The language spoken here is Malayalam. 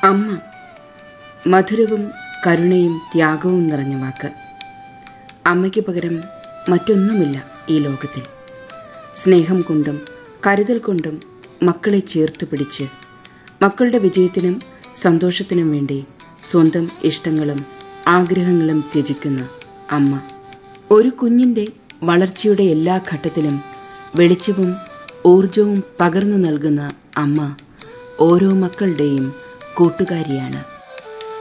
അമ്മ മധുരവും കരുണയും ത്യാഗവും നിറഞ്ഞ വാക്ക് അമ്മയ്ക്ക് പകരം മറ്റൊന്നുമില്ല ഈ ലോകത്തിൽ സ്നേഹം കൊണ്ടും കരുതൽ കൊണ്ടും മക്കളെ ചേർത്തു പിടിച്ച് മക്കളുടെ വിജയത്തിനും സന്തോഷത്തിനും വേണ്ടി സ്വന്തം ഇഷ്ടങ്ങളും ആഗ്രഹങ്ങളും ത്യജിക്കുന്ന അമ്മ ഒരു കുഞ്ഞിൻ്റെ വളർച്ചയുടെ എല്ലാ ഘട്ടത്തിലും വെളിച്ചവും ഊർജവും പകർന്നു നൽകുന്ന അമ്മ ഓരോ മക്കളുടെയും കൂട്ടുകാരിയാണ്